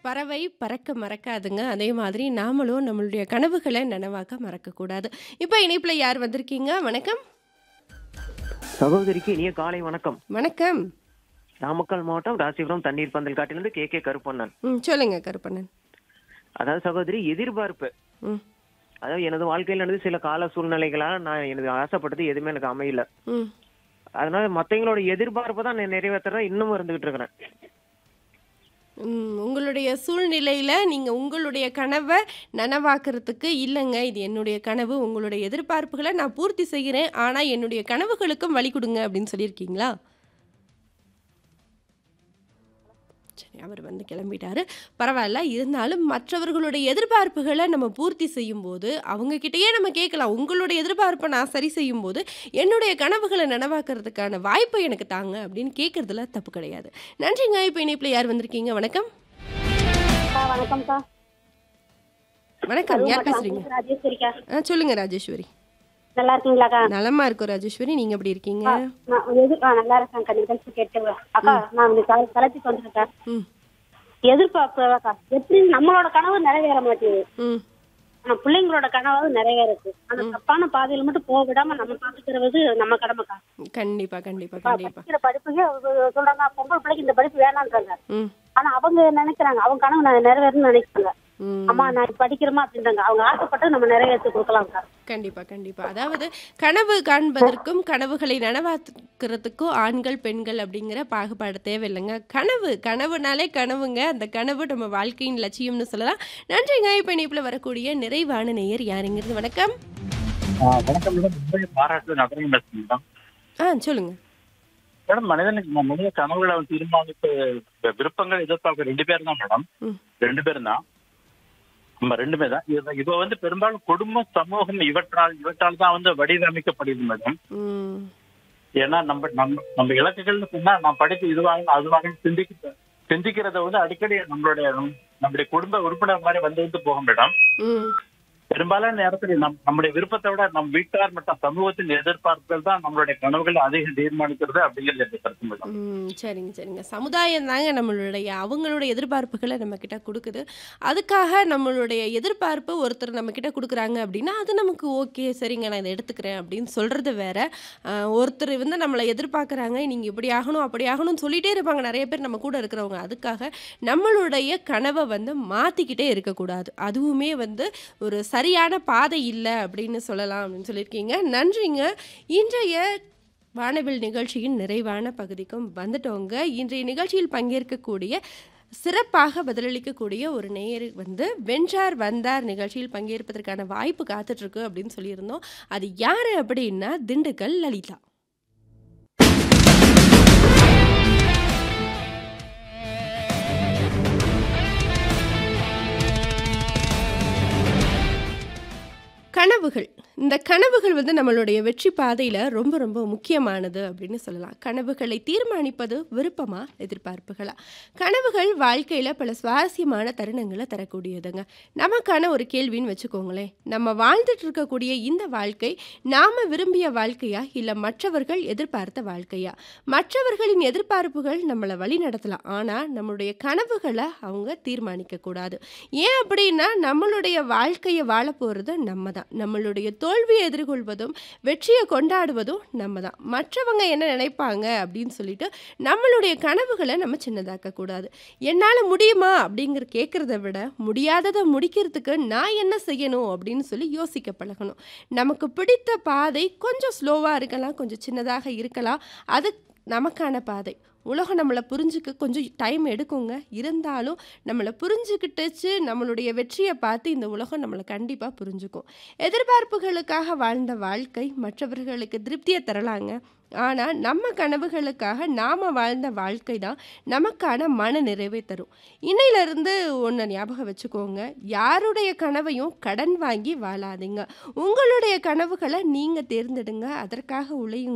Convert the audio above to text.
பறவை பறக்க மறக்காதுங்க. அதே மாதிரி நாமளும் நம்மளுடைய கனவுகள நனவாக்க மறக்கக்கூடாது. இப்ப இணைப்புல யார் வந்திருக்கீங்க? வணக்கம். சகோதரிக்கு இனிய காலை வணக்கம். வணக்கம். நாமக்கல் மாவட்டம் ராசிபுரம் தண்ணீர் பந்தல் காட்டிலிருந்து கே கே கருப்பண்ணன். ம். சொல்லுங்க கருப்பண்ணன். அதாவது சகோதரி எதிர்பார்ப்பு. ம். அதாவது எனது வாழ்க்கையில நடந்த சில கால சூழ்நிலைகளால நான் எனது ஆசைப்பட்டது எதுவுமே எனக்கு அமையல. ம். அதனால மத்தவங்களோட எதிர்பார்ப்பை தான் நான் நிறைவேத்துறேன் இன்னமும் இருந்துகிட்டு இருக்கிறேன். ம். உங்களுடைய சூழ்நிலையில நீங்க உங்களுடைய கனவ நனவாக்குறதுக்கு இல்லங்க இது என்னுடைய கனவு. உங்களுடைய எதிர்பார்ப்புகள நான் பூர்த்தி செய்கிறேன். ஆனா என்னுடைய கனவுகளுக்கும் வழி குடுங்க அப்படின்னு சொல்லியிருக்கீங்களா? சரி அவர் வந்து கிளம்பிட்டாரு. பரவால்ல. இருந்தாலும் மற்றவர்களுடைய எதிர்பார்ப்புகள நம்ம பூர்த்தி செய்யும்போது, அவங்க கிட்டயே நம்ம கேட்கலாம். உங்களுடைய எதிர்பார்ப்ப நான் சரி செய்யும்போது, என்னுடைய கனவுகள நனவாக்குறதுக்கான வாய்ப்ப எனக்கு தாங்க அப்படின்னு கேட்கறதுல தப்பு கிடையாது. நன்றிங்க. இப்ப இணைப்புல யார் வந்திருக்கீங்க? வணக்கம். அக்கா வணக்கம்க்கா. வணக்கம். யார் கருவப்பட்டம் பேசுறீங்க? ராஜேஸ்வரிக்கா. ஆ சொல்லுங்க ராஜேஸ்வரி. நல்லா இருக்கீங்களாக்கா? நலமா இருக்கோம் ராஜேஸ்வரி. நீங்க எப்படி இருக்கீங்க? அக்கா, நான் எதிர் ஆ நல்லா இருக்கேன்க்கா. நிகழ்ச்சி கேட்டு அக்கா நான் இந்த கல கலைச்சிட்டு வந்துருக்கேன். ம். எதிர்பார்ப்புக்கா எப்படி நம்மளோட கனவு நிறைவேற மாட்டேங்குது. ம். ஆனா பிள்ளைங்களோட கனவாவது நிறைவேறுது. அந்த தப்பான பாதையில மட்டும் போக விடாம நம்ம பாத்துக்கிறது நம்ம கடமைக்கா. கண்டிப்பா, கண்டிப்பா, அக்கா, கண்டிப்பா. படிக்கிற படிப்புக்கே அவங்க சொல்றாங்க பொம்பளை பிள்ளைக்கு இந்த படிப்பு வேணான்றாங்க. ம். ஆனா அவங்க நினைக்கிறாங்க அவங்க கனவு நான் நிறைவேறணும்னு நினைக்கிறாங்க. ம். அம்மா நான் படிக்கிறேமா அப்படின்றாங்க. அவங்க ஆசைப்பட்டு நம்ம நிறைவேற்றி கொடுக்கலாம்க்கா. கண்டிப்பா, கண்டிப்பா. அதாவது கனவு காண்பதற்கும், கனவுகளை நனவாக்குறதுக்கும் ஆண்கள், பெண்கள் அப்படிங்கிற பாகுபாடு தேவையில்லைங்க. கனவு கனவுனாலே கனவுங்க. அந்த கனவு நம்ம வாழ்க்கையின் லட்சியம்னு சொல்லலாம். நன்றிங்க. இப்ப இணைப்புல வரக்கூடிய நிறைவான நேயர் யாருங்கிறது? வணக்கம். ஆ, வணக்கம் மேடம் மும்பை பாராட்டு நகரம் பேசுறேன் மேடம் ஆ சொல்லுங்க. மேடம் மனிதனுக்கு ம- மனித கனவுகளை அவன் தீர்மானித்து வி- விருப்பங்கள் எதிர்பார்க்க ரெண்டு பேர் தான் மேடம் ம். ரெண்டு பேரும் தான் நம்ம ரெண்டுமே தான் இது இப்போ வந்து பெரும்பாலும் குடும்பம் சமூகம் இவற்றால் இவற்றால் தான் வந்து வடிவமைக்கப்படுது மேடம் ம். ஏன்னா நம்ம நம்ம நம்ம இலக்குகள்னு சொன்னா நான் படித்து இதுவாக அதுவாக சிந்திக்க சிந்திக்கிறத வந்து அடிக்கடி நம்மளுடைய நம்முடைய குடும்ப உறுப்பினர் மாதிரி வந்து வந்து போகும் மேடம் ம். பெரும்பாலான நேரத்தில் நம் நம்முடைய விருப்பத்தை விட நம் வீட்டார் மற்றும் சமூகத்தின் எதிர்பார்ப்புகள் தான் நம்மளுடைய கனவுகளை அதிகம் தீர்மானிக்கிறது அப்படிங்கிறது என்னுடைய கருத்து மேடம் ம். சரிங்க, சரிங்க. சமுதாயம் தாங்க நம்மளுடைய அவங்களுடைய எதிர்பார்ப்புகள நம்ம கிட்ட குடுக்குது. அதுக்காக நம்மளுடைய எதிர்பார்ப்பு ஒருத்தர் நம்ம கிட்ட குடுக்குறாங்க அப்படின்னா, அது நமக்கு ஓகே. சரிங்க நான் இத எடுத்துக்கிறேன் அப்படின்னு சொல்றது வேற. அ ஒருத்தர் வந்து நம்மள எதிர்பார்க்குறாங்க. நீங்க இப்படி ஆகணும், அப்படி ஆகணும்னு சொல்லிட்டே இருப்பாங்க நெறைய பேர் நம்ம கூட இருக்கிறவங்க. அதுக்காக நம்மளுடைய கனவ வந்து மாத்திக்கிட்டே இருக்கக்கூடாது. அதுவுமே வந்து ஒரு சரியான பாதை இல்ல அப்படின்னு சொல்லலாம் அப்படின்னு சொல்லியிருக்கீங்க. நன்றிங்க. இன்றைய வானவில் நிகழ்ச்சியின் நிறைவான பகுதிக்கும் வந்துட்டோங்க. இன்றைய நிகழ்ச்சியில் பங்கேற்கக்கூடிய சிறப்பாக பதிலளிக்கக்கூடிய ஒரு நேயர் வந்து வென்றார் வந்தார் நிகழ்ச்சியில் பங்கேற்பதற்கான வாய்ப்பு காத்துட்ருக்கு அப்படின்னு சொல்லியிருந்தோம். அது யாரு அப்படின்னா திண்டுக்கல் லலிதா. கனவுகள். இந்த கனவுகள் வந்து நம்மளுடைய வெற்றி பாதையில ரொம்ப ரொம்ப முக்கியமானது அப்படின்னு சொல்லலாம். கனவுகளை தீர்மானிப்பது விருப்பமா? எதிர்பார்ப்புகளா? கனவுகள் வாழ்க்கையில பல சுவாரஸ்யமான தருணங்கள தரக்கூடியதுங்க. நமக்கான ஒரு கேள்வின்னு வச்சுக்கோங்களேன். நம்ம வாழ்ந்துட்டு இருக்கக்கூடிய இந்த வாழ்க்கை நாம விரும்பிய வாழ்க்கையா? இல்ல மற்றவர்கள் எதிர்பார்த்த வாழ்க்கையா? மற்றவர்களின் எதிர்பார்ப்புகள் நம்மள வழிநடத்தலாம். ஆனா நம்மளுடைய கனவுகள அவங்க தீர்மானிக்க கூடாது. ஏன் அப்படின்னா நம்மளுடைய வாழ்க்கைய வாழப் போறது நம்ம தான். நம்மளுடைய தோல்விய எதிர்கொள்வதும், வெற்றிய கொண்டாடுவதும் நம்ம தான். மற்றவங்க என்ன நினைப்பாங்க அப்படின்னு சொல்லிட்டு நம்மளுடைய கனவுகள நம்ம சின்னதாக்க கூடாது. என்னால முடியுமா? அப்படிங்கிற கேட்கிறத விட முடியாதத முடிக்கிறதுக்கு நான் என்ன செய்யணும் அப்படின்னு சொல்லி யோசிக்க பழகணும். நமக்கு பிடித்த பாதை கொஞ்சம் ஸ்லோவா இருக்கலாம், கொஞ்சம் சின்னதாக இருக்கலாம். அது நமக்கான பாதை. உலகம் நம்மள புரிஞ்சுக்க கொஞ்சம் டைம் எடுக்குங்க. இருந்தாலும் நம்மள புரிஞ்சுக்கிட்டுச்சு நம்மளுடைய வெற்றிய பார்த்து இந்த உலகம் நம்மள கண்டிப்பா புரிஞ்சுக்கும். எதிர்பார்ப்புகளுக்காக வாழ்ந்த வாழ்க்கை மற்றவர்களுக்கு திருப்திய தரலாங்க. ஆனா நம்ம கனவுகளுக்காக நாம வாழ்ந்த வாழ்க்கை தான் நமக்கான மன நிறைவை தரும். இன்னையிலிருந்து ஒண்ண ஞாபகம் வச்சுக்கோங்க. யாருடைய கனவையும் கடன் வாங்கி வாழாதீங்க. உங்களுடைய கனவுகள நீங்க தேர்ந்தெடுங்க. அதற்காக உழையுங்க.